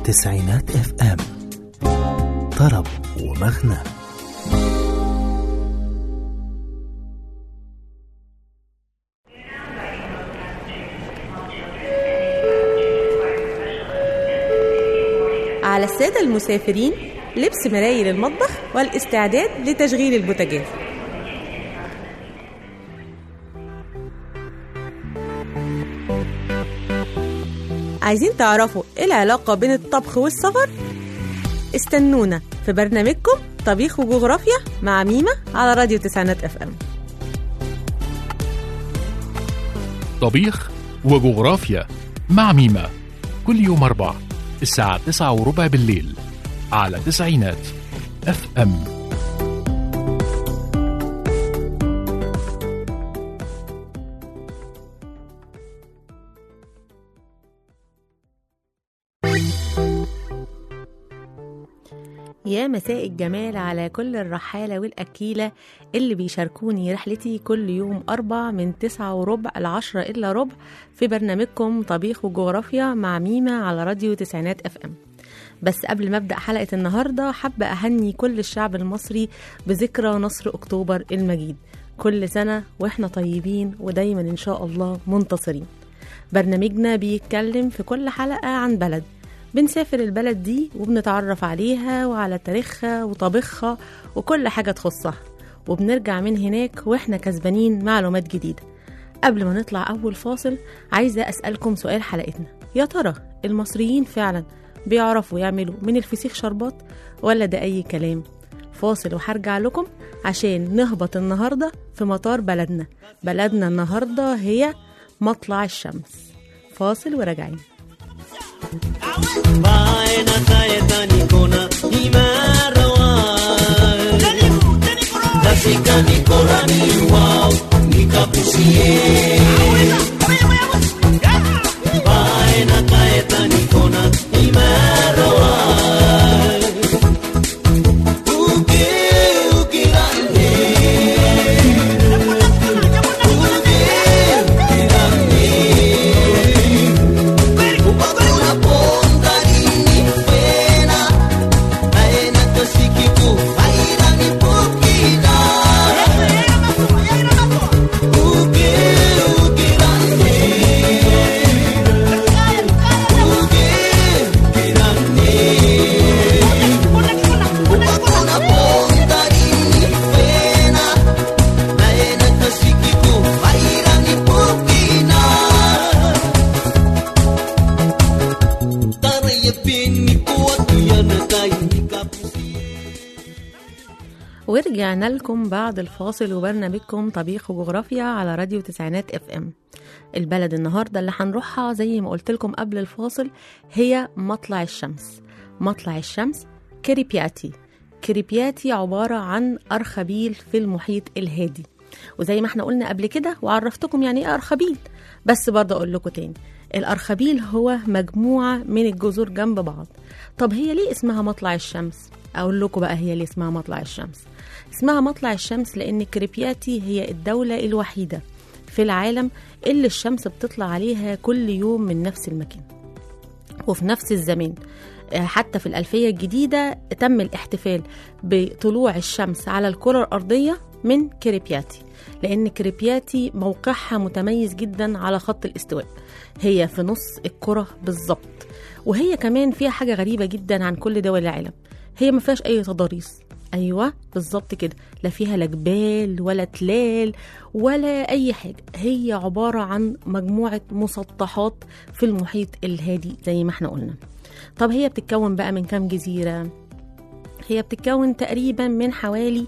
تسعينات اف ام طرب ومغنى على السادة المسافرين لبس مرايل المطبخ والاستعداد لتشغيل البوتاجاز عايزين تعرفوا ايه العلاقة بين الطبخ والسفر؟ استنونا في برنامجكم طبيخ وجغرافيا مع ميمة على راديو تسعينات اف ام طبيخ وجغرافيا مع ميمة كل يوم أربع الساعة تسعة وربع بالليل على تسعينات اف ام يا مساء الجمال على كل الرحالة والأكيلة اللي بيشاركوني رحلتي كل يوم أربع من تسعة وربع لعشرة إلا ربع في برنامجكم طبيخ وجغرافيا مع ميمة على راديو تسعينات اف ام بس قبل ما أبدأ حلقة النهاردة حابة أهني كل الشعب المصري بذكرى نصر أكتوبر المجيد كل سنة وإحنا طيبين ودايما إن شاء الله منتصرين برنامجنا بيتكلم في كل حلقة عن بلد بنسافر البلد دي وبنتعرف عليها وعلى تاريخها وطبخها وكل حاجة تخصها وبنرجع من هناك واحنا كسبانين معلومات جديدة قبل ما نطلع أول فاصل عايزة أسألكم سؤال حلقتنا يا ترى المصريين فعلا بيعرفوا يعملوا من الفسيخ شربات ولا ده أي كلام فاصل وهرجع لكم عشان نهبط النهاردة في مطار بلدنا بلدنا النهاردة هي مطلع الشمس فاصل وراجعين Vaena taeta nikona imarawa Dasika nikora ni wow nikapusie Vaena taeta nikona imarawa Uke ukirane Uke ukirane Una ponta ni fuera Aena tosikiku Aira ni pukina Uke ukirane Uke ukirane Una ponta ni fuera Aena tosikiku Aira ni pukina ورجعنا لكم بعد الفاصل وبرنامجكم طبيخ وجغرافيا على راديو تسعينات اف ام البلد النهارده اللي هنروحها زي ما قلت لكم قبل الفاصل هي مطلع الشمس مطلع الشمس كريبياتي كريبياتي عبارة عن أرخبيل في المحيط الهادي وزي ما احنا قلنا قبل كده وعرفتكم يعني ايه أرخبيل بس برضه أقول لكم تاني الأرخبيل هو مجموعة من الجزر جنب بعض طب هي ليه اسمها مطلع الشمس؟ أقول لكم بقى هي ليه اسمها مطلع الشمس اسمها مطلع الشمس لأن كريبياتي هي الدولة الوحيدة في العالم اللي الشمس بتطلع عليها كل يوم من نفس المكان وفي نفس الزمان آه، حتى في الألفية الجديدة تم الاحتفال بطلوع الشمس على الكرة الأرضية من كريبياتي لأن كريبياتي موقعها متميز جدا على خط الاستواء هي في نص الكرة بالظبط وهي كمان فيها حاجة غريبة جدا عن كل دول العالم هي ما فيهاش أي تضاريس أيوة بالظبط كده لا فيها لا جبال ولا تلال ولا أي حاجة هي عبارة عن مجموعة مسطحات في المحيط الهادي زي ما احنا قلنا طب هي بتتكون بقى من كام جزيرة؟ هي بتتكون تقريبا من حوالي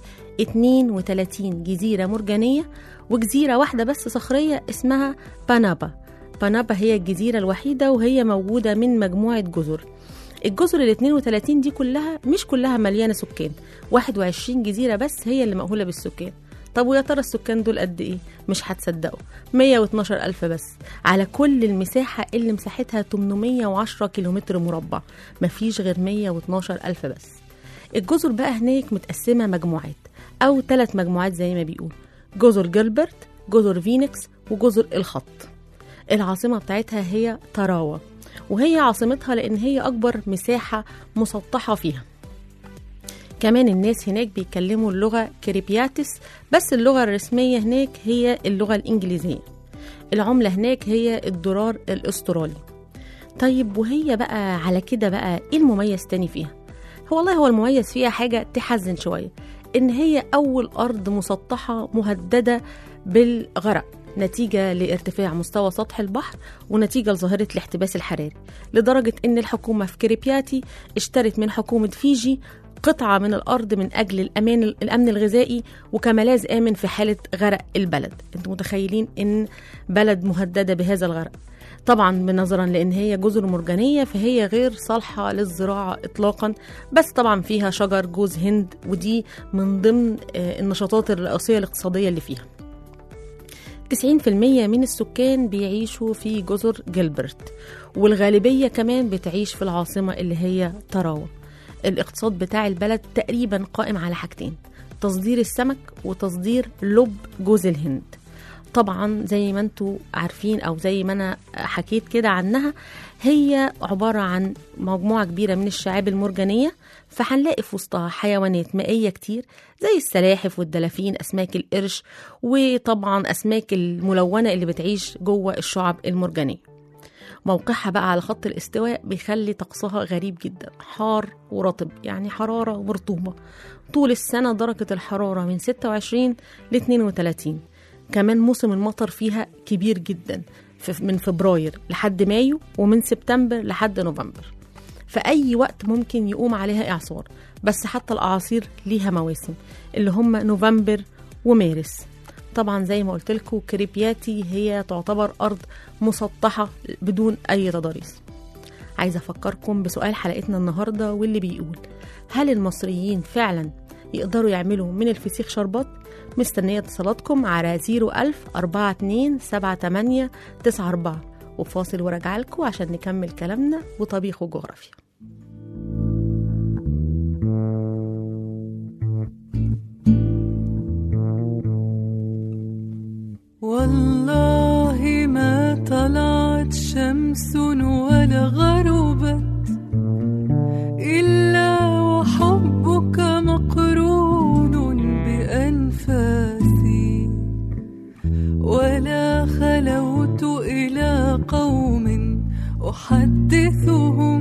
32 جزيرة مرجانية وجزيرة واحدة بس صخرية اسمها بانابا بانابا هي الجزيرة الوحيدة وهي موجودة من مجموعة جزر الجزر ال 32 دي كلها مش كلها مليانة سكان 21 جزيرة بس هي اللي مأهولة بالسكان طب ويا ترى السكان دول قد ايه مش هتصدقوا 112 ألف بس على كل المساحة اللي مساحتها 810 كيلومتر مربع مفيش غير 112 ألف بس الجزر بقى هناك متقسمة مجموعات أو ثلاث مجموعات زي ما بيقول جزر جيلبرت جزر فينيكس وجزر الخط العاصمة بتاعتها هي تراوا وهي عاصمتها لأن هي أكبر مساحة مسطحة فيها كمان الناس هناك بيتكلموا اللغة كريبياتس بس اللغة الرسمية هناك هي اللغة الإنجليزية العملة هناك هي الدولار الأسترالي طيب وهي بقى على كده بقى ايه المميز تاني فيها هو والله هو المميز فيها حاجة تحزن شوية إن هي أول أرض مسطحة مهددة بالغرق نتيجة لارتفاع مستوى سطح البحر ونتيجة لظاهرة الاحتباس الحراري لدرجة إن الحكومة في كريبياتي اشترت من حكومة فيجي قطعة من الأرض من أجل الأمان الأمن الغذائي وكملاذ آمن في حالة غرق البلد أنتم متخيلين إن بلد مهددة بهذا الغرق طبعا نظرا لان هي جزر مرجانيه فهي غير صالحه للزراعه اطلاقا بس طبعا فيها شجر جوز هند ودي من ضمن آه، النشاطات الرئيسيه الاقتصاديه اللي فيها 90% من السكان بيعيشوا في جزر جيلبرت والغالبية كمان بتعيش في العاصمة اللي هي تراوا الاقتصاد بتاع البلد تقريبا قائم على حاجتين تصدير السمك وتصدير لب جوز الهند طبعا زي ما انتوا عارفين او زي ما انا حكيت كده عنها هي عبارة عن مجموعة كبيرة من الشعاب المرجانية فهنلاقي في وسطها حيوانات مائية كتير زي السلاحف والدلافين أسماك القرش وطبعا أسماك الملونة اللي بتعيش جوه الشعب المرجانية موقعها بقى على خط الاستواء بيخلي طقسها غريب جدا حار ورطب يعني حرارة ورطوبة طول السنة درجة الحرارة من 26 ل 32 كمان موسم المطر فيها كبير جدا في- من فبراير لحد مايو ومن سبتمبر لحد نوفمبر في أي وقت ممكن يقوم عليها إعصار بس حتى الأعاصير ليها مواسم اللي هم نوفمبر ومارس طبعا زي ما قلت لكم كريبياتي هي تعتبر أرض مسطحة بدون أي تضاريس عايزة أفكركم بسؤال حلقتنا النهاردة واللي بيقول هل المصريين فعلا يقدروا يعملوا من الفسيخ شربات؟ مستنية اتصالاتكم على 01000 42 78 94 وفاصل وراجع لكم عشان نكمل كلامنا وطبيخ وجغرافيا والله ما طلعت شمس ولا غربت إلا وحبك مقرون بأنفاسي ولا خلوت إلى قوم أحدثهم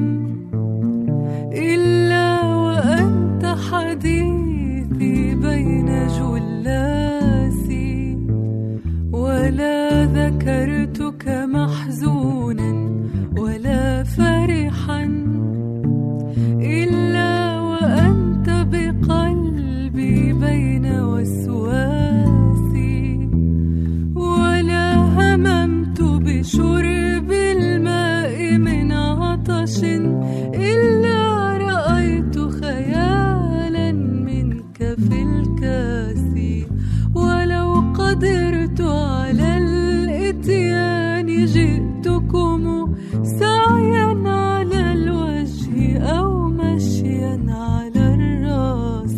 إلا وأنت حديثي بين جلاسي ولا ذكرتك محزونا ولا فرحا إلا وأنت بقلبي بين وسواسي ولا هممت بشرب الماء من عطش إلا رأيت خيالا منك في الكاس ولو قدرت على الاتيان جئتكم سعيا على الوجه أو مشيا على الراس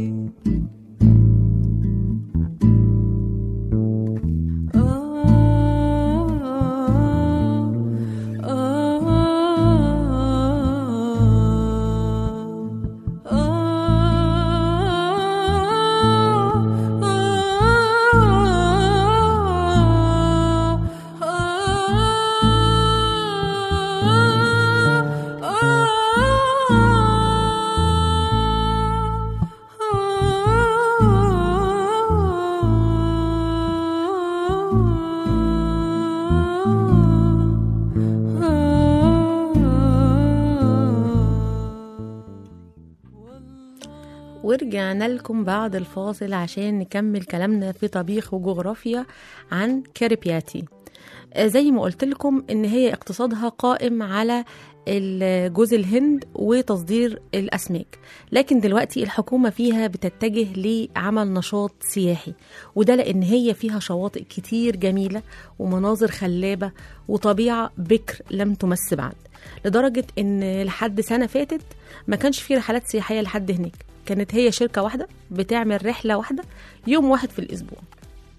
ورجعنا لكم بعد الفاصل عشان نكمل كلامنا في طبيخ وجغرافيا عن كاريبياتي آه، زي ما قلت لكم ان هي اقتصادها قائم على ال- جوز الهند وتصدير الاسماك لكن دلوقتي الحكومه فيها بتتجه لعمل نشاط سياحي وده لان هي فيها شواطئ كتير جميله ومناظر خلابه وطبيعه بكر لم تمس بعد لدرجه ان لحد سنه فاتت ما كانش في رحلات سياحيه لحد هناك كانت هي شركه واحده بتعمل رحله واحده يوم واحد في الاسبوع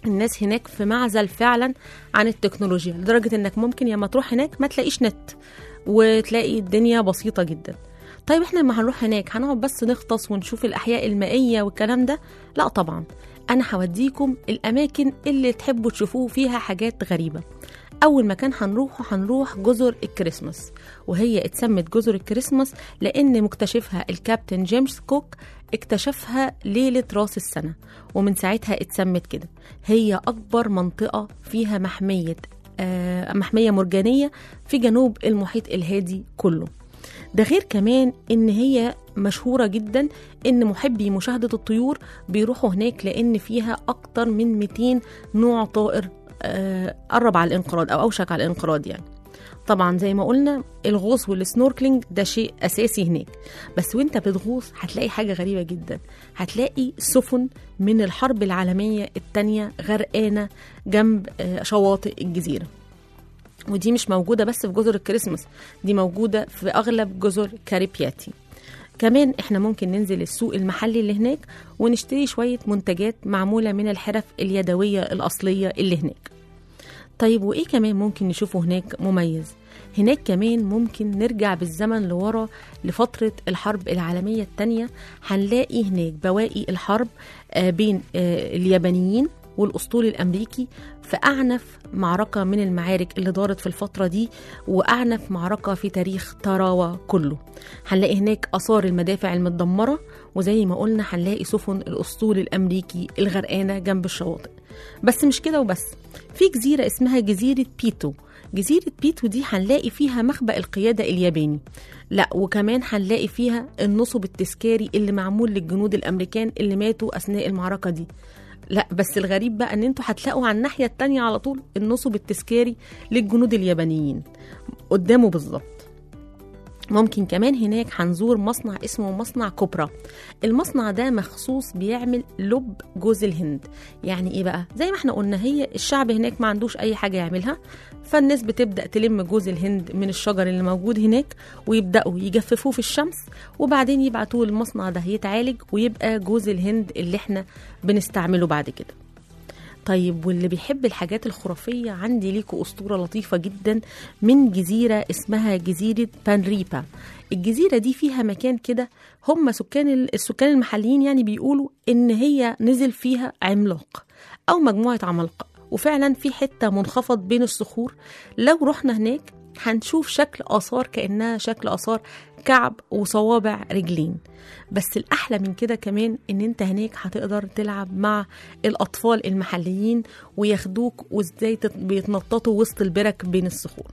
الناس هناك في معزل فعلا عن التكنولوجيا لدرجة انك ممكن لما تروح هناك ما تلاقيش نت وتلاقي الدنيا بسيطة جدا طيب احنا لما هنروح هناك هنقعد بس نغطس ونشوف الأحياء المائية والكلام ده لا طبعا أنا هوديكم الأماكن اللي تحبوا تشوفوه فيها حاجات غريبة أول مكان هنروحه هنروح جزر الكريسماس وهي اتسمت جزر الكريسماس لأن مكتشفها الكابتن جيمس كوك اكتشفها ليلة راس السنة ومن ساعتها اتسمت كده هي أكبر منطقة فيها محمية آه، محمية مرجانية في جنوب المحيط الهادي كله ده غير كمان ان هي مشهورة جدا ان محبي مشاهدة الطيور بيروحوا هناك لان فيها اكتر من 200 نوع طائر آه، قرب على الانقراض او اوشك على الانقراض يعني طبعا زي ما قلنا الغوص والسنوركلينج ده شيء اساسي هناك بس وانت بتغوص هتلاقي حاجه غريبه جدا هتلاقي سفن من الحرب العالميه الثانيه غرقانه جنب آه، شواطئ الجزيره ودي مش موجوده بس في جزر الكريسماس دي موجوده في اغلب جزر كاريبياتي كمان احنا ممكن ننزل السوق المحلي اللي هناك ونشتري شويه منتجات معموله من الحرف اليدويه الاصليه اللي هناك طيب وايه كمان ممكن نشوفه هناك مميز هناك كمان ممكن نرجع بالزمن لورا لفترة الحرب العالمية الثانية هنلاقي هناك بواقي الحرب آه، بين آه، اليابانيين والأسطول الأمريكي في أعنف معركة من المعارك اللي دارت في الفترة دي وأعنف معركة في تاريخ تاراوا كله هنلاقي هناك آثار المدافع المتدمرة وزي ما قلنا هنلاقي سفن الأسطول الأمريكي الغرقانة جنب الشواطئ بس مش كده وبس في جزيرة اسمها جزيرة بيتو جزيرة بيتو دي هنلاقي فيها مخبأ القيادة الياباني لا وكمان هنلاقي فيها النصب التذكاري اللي معمول للجنود الأمريكان اللي ماتوا أثناء المعركة دي لا بس الغريب بقى ان انتوا هتلاقوا على الناحية التانية على طول النصب التذكاري للجنود اليابانيين قدامه بالظبط ممكن كمان هناك هنزور مصنع اسمه مصنع كوبرا المصنع ده مخصوص بيعمل لب جوز الهند يعني ايه بقى زي ما احنا قلنا هي الشعب هناك ما عندوش اي حاجه يعملها فالناس بتبدا تلم جوز الهند من الشجر اللي موجود هناك ويبداوا يجففوه في الشمس وبعدين يبعتوه المصنع ده يتعالج ويبقى جوز الهند اللي احنا بنستعمله بعد كده طيب واللي بيحب الحاجات الخرافية عندي ليكوا أسطورة لطيفة جدا من جزيرة اسمها جزيرة بانريبا الجزيرة دي فيها مكان كده هم سكان ال- السكان المحليين يعني بيقولوا إن هي نزل فيها عملاق أو مجموعة عمالقة وفعلا في حتة منخفض بين الصخور لو رحنا هناك هنشوف شكل آثار كأنها شكل آثار كعب وصوابع رجلين بس الأحلى من كده كمان إن أنت هناك هتقدر تلعب مع الأطفال المحليين وياخدوك وإزاي تت- بيتنططوا وسط البرك بين الصخور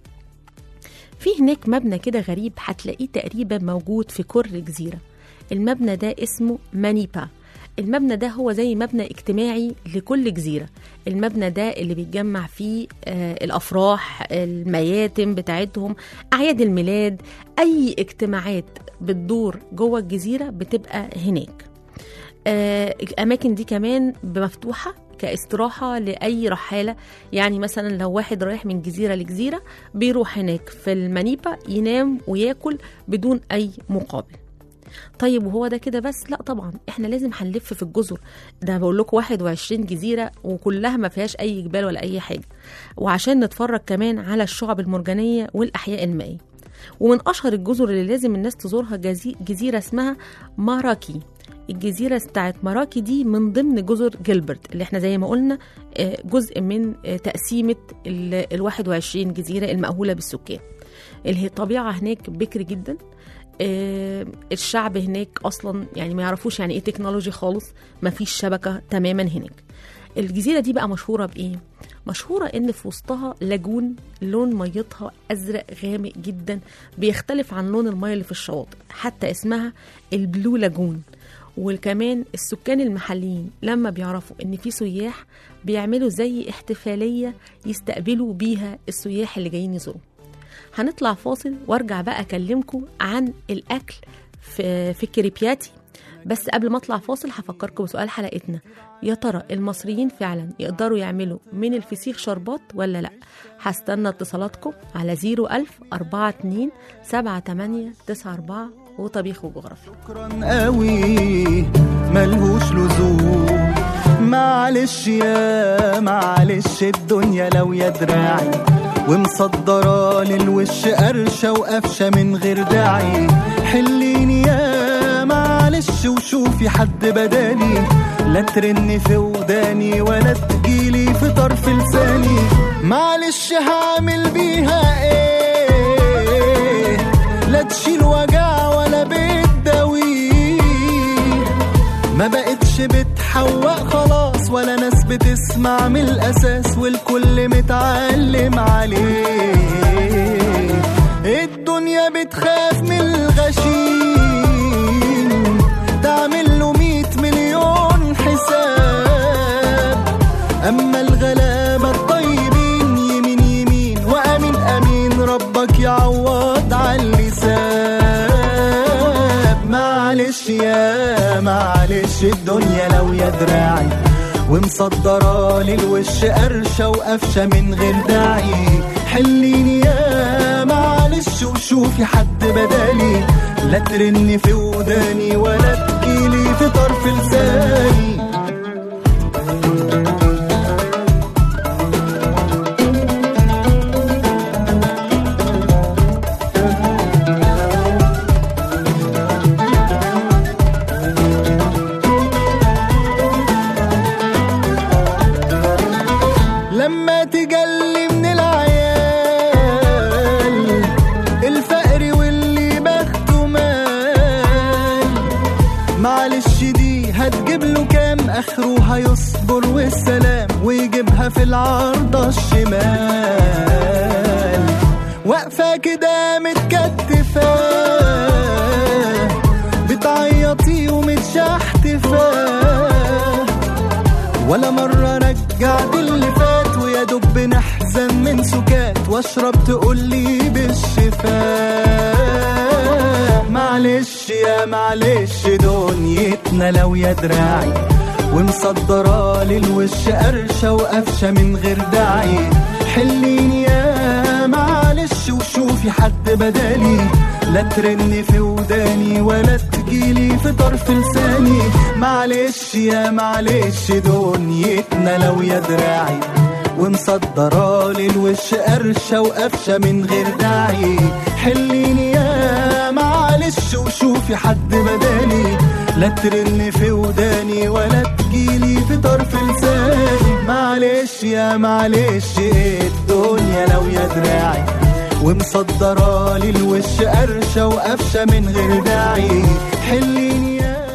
في هناك مبنى كده غريب هتلاقيه تقريبا موجود في كل جزيرة المبنى ده اسمه مانيبا المبنى ده هو زي مبنى اجتماعي لكل جزيرة المبنى ده اللي بيتجمع فيه آه الأفراح المياتم بتاعتهم أعياد الميلاد أي اجتماعات بتدور جوه الجزيرة بتبقى هناك آه، الأماكن دي كمان مفتوحة كاستراحة لأي رحالة يعني مثلا لو واحد رايح من جزيرة لجزيرة بيروح هناك في المنيبة ينام وياكل بدون أي مقابل طيب وهو ده كده بس لا طبعا احنا لازم هنلف في الجزر ده بقول لكم 21 جزيره وكلها ما فيهاش اي جبال ولا اي حاجه وعشان نتفرج كمان على الشعب المرجانيه والاحياء المائيه ومن اشهر الجزر اللي لازم الناس تزورها جزي- جزيره اسمها ماراكي الجزيرة بتاعت مراكي دي من ضمن جزر جيلبرت اللي احنا زي ما قلنا آه، جزء من آه، تقسيمة ال 21 جزيرة المأهولة بالسكان اللي هي الطبيعة هناك بكر جدا آه، الشعب هناك اصلا يعني ما يعرفوش يعني ايه تكنولوجي خالص ما فيش شبكه تماما هناك الجزيره دي بقى مشهوره بايه مشهوره ان في وسطها لاجون لون ميتها ازرق غامق جدا بيختلف عن لون الميه اللي في الشواطئ حتى اسمها البلو لاجون وكمان السكان المحليين لما بيعرفوا ان في سياح بيعملوا زي احتفاليه يستقبلوا بيها السياح اللي جايين يزوروا هنطلع فاصل وارجع بقى اكلمكم عن الاكل في في كريبياتي بس قبل ما اطلع فاصل هفكركم بسؤال حلقتنا يا ترى المصريين فعلا يقدروا يعملوا من الفسيخ شربات ولا لا هستنى اتصالاتكم على 01000 42 78 94 وطبيخ وجغرافيا شكرا قوي ملهوش لزوم معلش يا معلش الدنيا لو يا دراعي ومصدرة للوش قرشة وقفشة من غير داعي حليني يا معلش وشوفي حد بدالي لا ترني في وداني ولا تجيلي في طرف لساني معلش هعمل بيها ايه لا تشيل وجع ولا بتداويه ما بقتش بتحوق خلاص ولا ناس بتسمع من الاساس والكل متعلم عليه الدنيا بتخاف من الغشيم تعمل له مية مليون حساب اما الغلابة الطيبين يمين يمين وامين امين ربك يعوض على اللسان معلش يا معلش الدنيا لو يا دراعي ومصدرة للوش قرشة وقفشة من غير داعي حليني يا معلش وشوفي حد بدالي لا ترني في وداني ولا تجيلي في طرف لساني لما تجلي من العيال الفقر واللي بخته مال معلش دي هتجيب له كام اخره هيصبر والسلام ويجيبها في العارضة الشمال واقفة كده متكتفة بتعيطي ومتشحتفة ولا مرة رجعت اللي فات ويا دب نحزن من سكات واشرب تقولي بالشفاء معلش يا معلش دنيتنا لو يا دراعي ومصدرة للوش قرشة وقفشة من غير داعي حليني يا معلش وشوفي حد بدالي لا ترني في وداني ولا تجيلي في طرف لساني معلش يا معلش دنيتنا لو يا دراعي ومصدرة للوش قرشة وقفشة من غير داعي حليني يا معلش وشوفي حد بدالي لا ترن في وداني ولا تجيلي في طرف لساني معلش يا معلش الدنيا لو يا دراعي ومصدرة للوش قرشة وقفشة من غير داعي حليني يا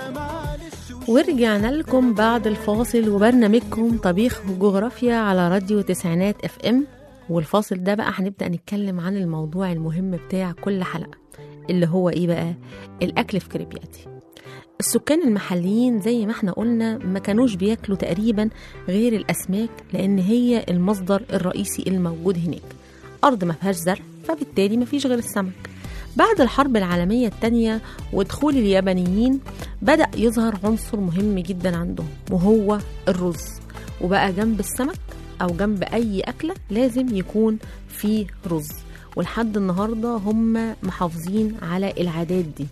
معلش ورجعنا لكم بعد الفاصل وبرنامجكم طبيخ وجغرافيا على راديو تسعينات اف ام والفاصل ده بقى هنبدأ نتكلم عن الموضوع المهم بتاع كل حلقة اللي هو ايه بقى الاكل في كريبياتي السكان المحليين زي ما احنا قلنا ما كانوش بياكلوا تقريبا غير الاسماك لان هي المصدر الرئيسي الموجود هناك ارض ما فيهاش زرع فبالتالي ما فيش غير السمك بعد الحرب العالمية التانية ودخول اليابانيين بدأ يظهر عنصر مهم جدا عندهم وهو الرز وبقى جنب السمك أو جنب أي أكلة لازم يكون فيه رز ولحد النهاردة هم محافظين على العادات دي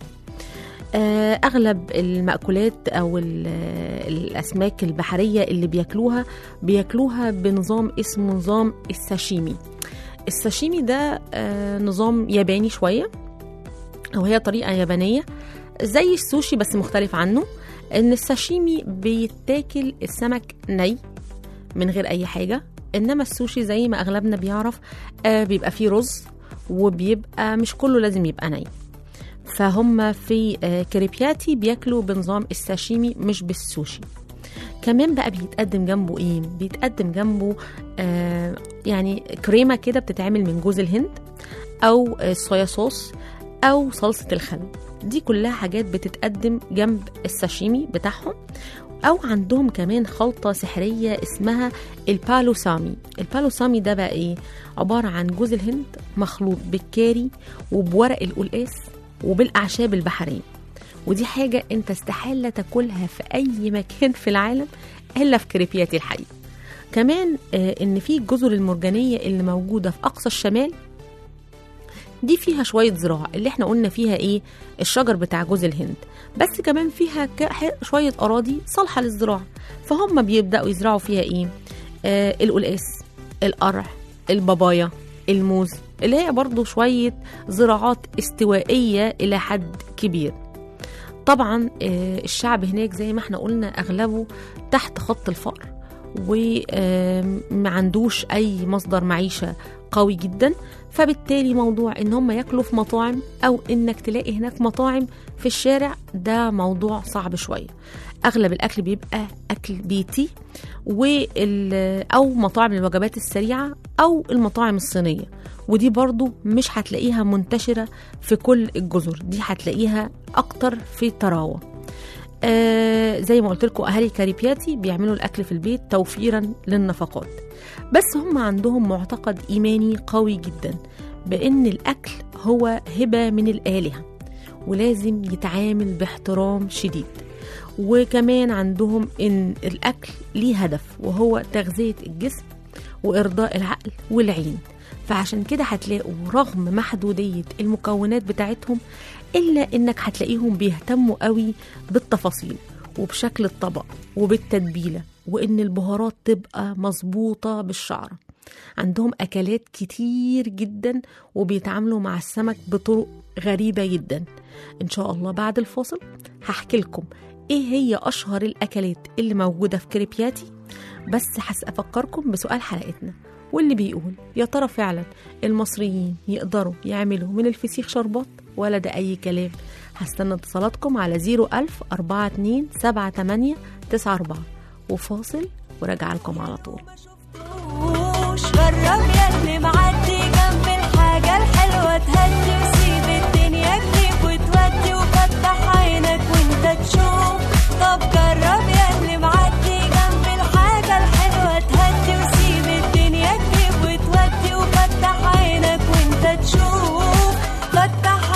آه، أغلب المأكولات أو ال- الأسماك البحرية اللي بياكلوها بياكلوها بنظام اسمه نظام الساشيمي الساشيمي ده آه، نظام ياباني شوية أو هي طريقة يابانية زي السوشي بس مختلف عنه إن الساشيمي بيتاكل السمك ني من غير أي حاجة إنما السوشي زي ما أغلبنا بيعرف آه، بيبقى فيه رز وبيبقى مش كله لازم يبقى ني فهم في آه، كريبياتي بياكلوا بنظام الساشيمي مش بالسوشي كمان بقى بيتقدم جنبه ايه بيتقدم جنبه آه يعني كريمه كده بتتعمل من جوز الهند او آه، صويا صوص او صلصه الخل دي كلها حاجات بتتقدم جنب الساشيمي بتاعهم او عندهم كمان خلطه سحريه اسمها البالو سامي البالو سامي ده بقى ايه عباره عن جوز الهند مخلوط بالكاري وبورق القلقاس وبالاعشاب البحريه ودي حاجه انت استحاله تاكلها في اي مكان في العالم الا في كريبياتي الحقيقه كمان آه، ان في الجزر المرجانيه اللي موجوده في اقصى الشمال دي فيها شوية زراعة اللي احنا قلنا فيها ايه الشجر بتاع جوز الهند بس كمان فيها ك- ح- شوية أراضي صالحة للزراعة فهم بيبدأوا يزرعوا فيها ايه آه القلقاس القرع البابايا الموز اللي هي برضو شوية زراعات استوائية إلى حد كبير طبعا آه، الشعب هناك زي ما احنا قلنا أغلبه تحت خط الفقر وما عندوش أي مصدر معيشة قوي جدا فبالتالي موضوع ان هم ياكلوا في مطاعم او انك تلاقي هناك مطاعم في الشارع ده موضوع صعب شويه اغلب الاكل بيبقى اكل بيتي وال او مطاعم الوجبات السريعه او المطاعم الصينيه ودي برضو مش هتلاقيها منتشره في كل الجزر دي هتلاقيها اكتر في تراوه آه زي ما قلت لكم اهالي كاريبياتي بيعملوا الاكل في البيت توفيرا للنفقات بس هم عندهم معتقد ايماني قوي جدا بان الاكل هو هبه من الالهه ولازم يتعامل باحترام شديد وكمان عندهم ان الاكل ليه هدف وهو تغذيه الجسم وارضاء العقل والعين فعشان كده هتلاقوا رغم محدوديه المكونات بتاعتهم الا انك هتلاقيهم بيهتموا قوي بالتفاصيل وبشكل الطبق وبالتتبيله وان البهارات تبقى مظبوطه بالشعره عندهم اكلات كتير جدا وبيتعاملوا مع السمك بطرق غريبه جدا ان شاء الله بعد الفاصل هحكي لكم ايه هي اشهر الاكلات اللي موجوده في كريبياتي بس هس افكركم بسؤال حلقتنا واللي بيقول يا ترى فعلا المصريين يقدروا يعملوا من الفسيخ شربات ولا ده اي كلام هستنى اتصالاتكم على 01000 42 78 94 وفاصل وراجع لكم على طول شفتوش جرب ياللي معدي جنب الحاجة الحلوة تهدي وسيب الدنيا تجيب وتودي وفتح عينك وانت تشوف طب جرب ياللي معدي جنب الحاجة الحلوة تهدي وسيب الدنيا تجيب وتودي وفتح عينك وانت تشوف فتح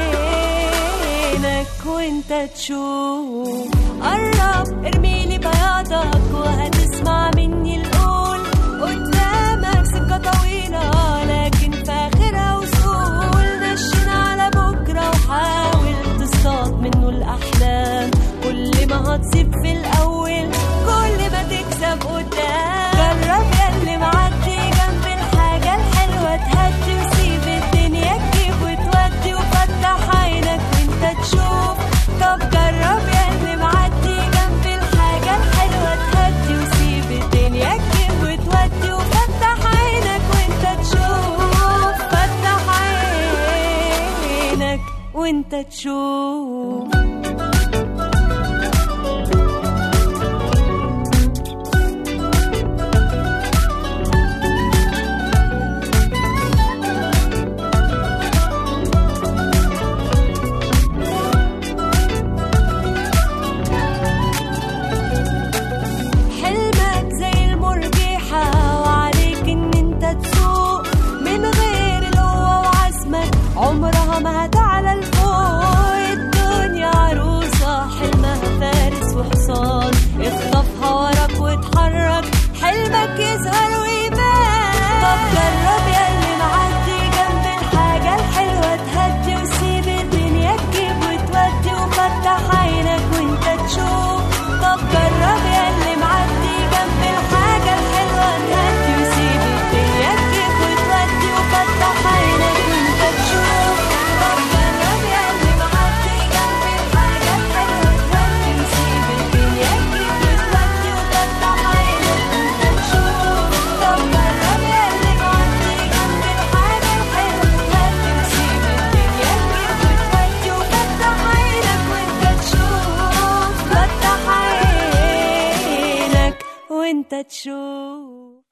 عينك وانت تشوف قرب ارميلي بياضك وهتسمع مني القول قدامك سكة طويلة لكن في آخرها وصول نشن على بكرة وحاول تصطاد منه الأحلام كل ما هتصيب في الأول كل ما تكسب قدام جرب ياللي معدي جنب الحاجة الحلوة تهدي وسيب الدنيا تجيب وتودي وفتح عينك وانت تشوف طب جرب ياللي معدي جنب الحاجة الحلوة تهدي وسيب الدنيا تجيب وتودي وفتح عينك وانت تشوف فتح عينك وانت تشوف حلمك زي المرجحة وعليك ان انت تسوق من غير القوة وعزمك عمرها ما هتعلى لفوق الدنيا عروسة حلمها فارس وحصان اخطفها وراك واتحرك حلمك يظهر ويبان طب جرب ياللي معدي جنب الحاجة الحلوة تهدي وسيب الدنيا تجيب وتودي وفتح عينك وانت تشوف طب جرب ياللي معدي جنب الحاجة الحلوة تهدي وسيب الدنيا تجيب وتودي وفتح عينك وانت تشوف طب جرب ياللي معدي جنب الحاجة الحلوة تهدي وسيب الدنيا تجيب وتودي وفتح عينك وانت تشوف طب جرب ياللي معدي جنب الحاجة الحلوة تهدي وسيب الدنيا تجيب وتودي وفتح عينك وانت تشوف فتح عينك وانت تشوف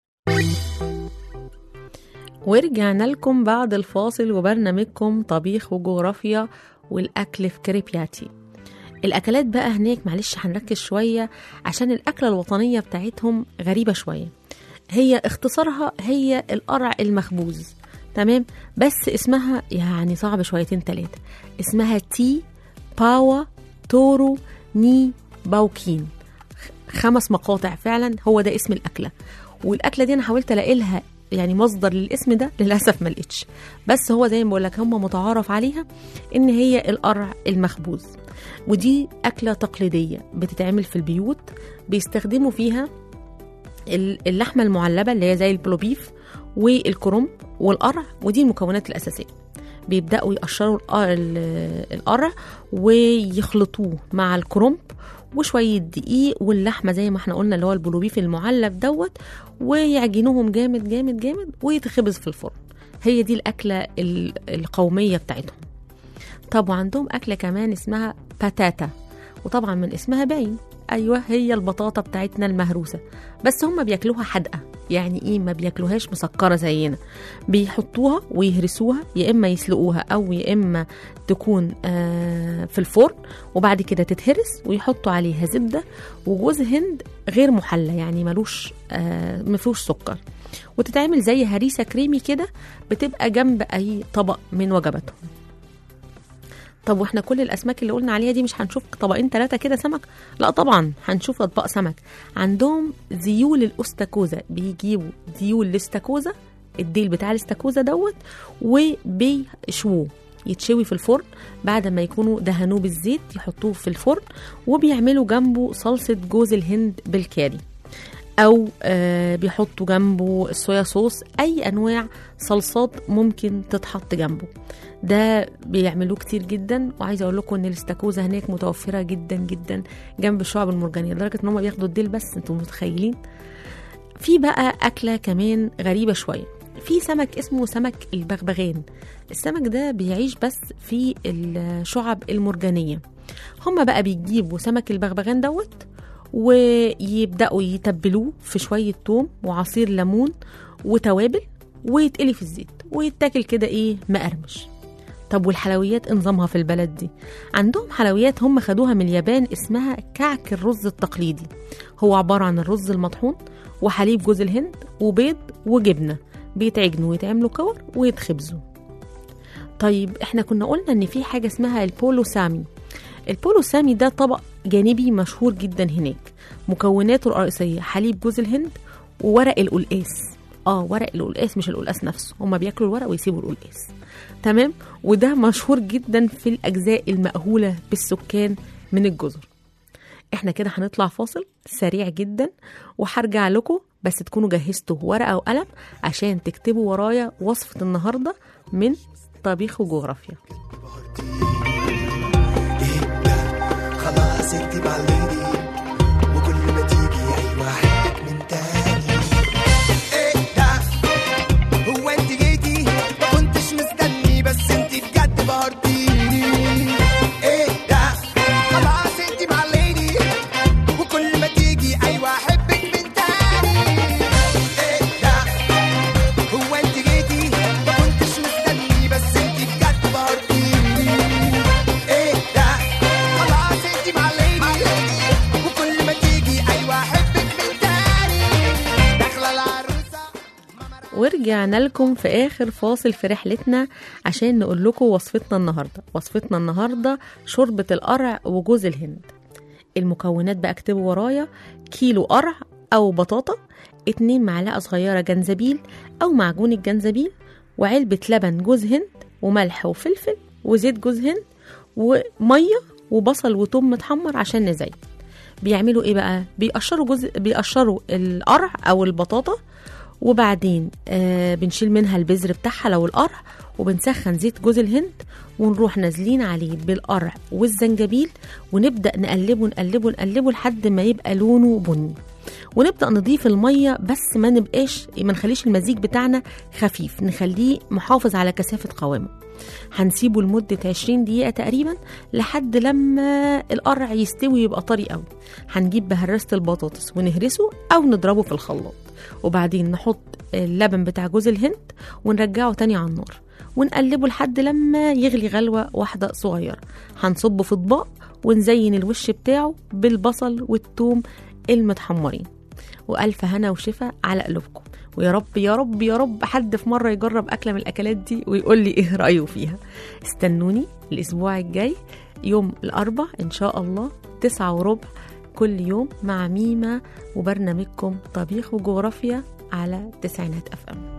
ورجعنا لكم بعد الفاصل وبرنامجكم طبيخ وجغرافيا والأكل في كريبياتي الأكلات بقى هناك معلش هنركز شوية عشان الأكلة الوطنية بتاعتهم غريبة شوية هي اختصارها هي القرع المخبوز تمام بس اسمها يعني صعب شويتين تلاتة اسمها تي باوا تورو ني باوكين خمس مقاطع فعلا هو ده اسم الأكلة والأكلة دي أنا حاولت ألاقي لها يعني مصدر للاسم ده للاسف ما لقيتش بس هو زي ما بقول لك هم متعارف عليها ان هي القرع المخبوز ودي اكله تقليديه بتتعمل في البيوت بيستخدموا فيها ال- اللحمه المعلبه اللي هي زي البلوبيف والكرنب والقرع ودي المكونات الاساسيه بيبداوا يقشروا الق- ال- القرع ويخلطوه مع الكرنب وشويه دقيق واللحمه زي ما احنا قلنا اللي هو البلوبيف المعلب دوت ويعجنوهم جامد جامد جامد ويتخبز في الفرن هي دي الاكله ال- القوميه بتاعتهم طب وعندهم اكله كمان اسمها باتاتا وطبعا من اسمها باين ايوه هي البطاطا بتاعتنا المهروسه بس هم بياكلوها حادقه يعني ايه ما بياكلوهاش مسكره زينا بيحطوها ويهرسوها يا اما يسلقوها او يا اما تكون آه في الفرن وبعد كده تتهرس ويحطوا عليها زبده وجوز هند غير محلى يعني ملوش آه مفيهوش سكر وتتعمل زي هريسه كريمي كده بتبقى جنب اي طبق من وجباتهم طب واحنا كل الاسماك اللي قلنا عليها دي مش هنشوف طبقين ثلاثه كده سمك لا طبعا هنشوف اطباق سمك عندهم زيول الاستاكوزا بيجيبوا ديول الاستاكوزا الديل بتاع الاستاكوزا دوت وبيشووه يتشوي في الفرن بعد ما يكونوا دهنوه بالزيت يحطوه في الفرن وبيعملوا جنبه صلصه جوز الهند بالكاري او آه بيحطوا جنبه الصويا صوص اي انواع صلصات ممكن تتحط جنبه ده بيعملوه كتير جدا وعايزه اقول لكم ان الاستاكوزا هناك متوفره جدا جدا جنب الشعب المرجانيه لدرجه ان هم بياخدوا الديل بس انتم متخيلين في بقى اكله كمان غريبه شويه في سمك اسمه سمك البغبغان السمك ده بيعيش بس في الشعب المرجانيه هم بقى بيجيبوا سمك البغبغان دوت ويبداوا يتبلوه في شويه توم وعصير ليمون وتوابل ويتقلي في الزيت ويتاكل كده ايه مقرمش طب والحلويات إيه نظامها في البلد دي عندهم حلويات هم خدوها من اليابان اسمها كعك الرز التقليدي هو عبارة عن الرز المطحون وحليب جوز الهند وبيض وجبنة بيتعجنوا ويتعملوا كور ويتخبزوا طيب احنا كنا قلنا ان في حاجة اسمها البولو سامي البولو سامي ده طبق جانبي مشهور جدا هناك مكوناته الرئيسية حليب جوز الهند وورق القلقاس اه ورق القلقاس مش القلقاس نفسه هما بياكلوا الورق ويسيبوا القلقاس تمام وده مشهور جدا في الاجزاء المأهولة بالسكان من الجزر احنا كده هنطلع فاصل سريع جدا وهرجع لكم بس تكونوا جهزتوا ورقة وقلم عشان تكتبوا ورايا وصفة النهاردة من طبيخ وجغرافيا خلاص انت مع الليدي وكل ما تيجي اي واحد من تاني ايه ده هو انت جيتي ما كنتش مستني بس انت بجد بهرتيني ايه ده خلاص انت مع الليدي وكل ما تيجي اي واحد من تاني ايه ده هو انت جيتي ما كنتش مستني بس انت بجد بهرتيني ايه ده خلاص انت مع الليدي وكل ما تيجي اي واحد من تاني داخله العروسه ورجعنا لكم في آخر فاصل في رحلتنا عشان نقول لكم وصفتنا النهاردة وصفتنا النهاردة شوربة القرع وجوز الهند المكونات بقى اكتبوا ورايا كيلو قرع أو بطاطا اتنين معلقة صغيرة جنزبيل أو معجون الجنزبيل وعلبة لبن جوز هند وملح وفلفل وزيت جوز هند ومية وبصل وتوم متحمر عشان نزين بيعملوا ايه بقى بيقشروا جزء بيقشروا القرع او البطاطا وبعدين آه بنشيل منها البذر بتاعها لو القرع وبنسخن زيت جوز الهند ونروح نازلين عليه بالقرع والزنجبيل ونبدا نقلبه نقلبه نقلبه لحد ما يبقى لونه بني ونبدا نضيف الميه بس ما نبقاش ما نخليش المزيج بتاعنا خفيف نخليه محافظ على كثافه قوامه هنسيبه لمدة 20 دقيقة تقريبا لحد لما القرع يستوي يبقى طري قوي هنجيب بهرسة البطاطس ونهرسه أو نضربه في الخلاط وبعدين نحط اللبن بتاع جوز الهند ونرجعه تاني على النار ونقلبه لحد لما يغلي غلوة واحدة صغيرة هنصبه في اطباق ونزين الوش بتاعه بالبصل والثوم المتحمرين وألف هنا وشفا على قلوبكم ويا رب يا رب يا رب حد في مرة يجرب أكلة من الأكلات دي ويقول لي إيه رأيه فيها استنوني الأسبوع الجاي يوم الأربع إن شاء الله تسعة وربع كل يوم مع ميمة وبرنامجكم طبيخ وجغرافيا على تسعينات أف أم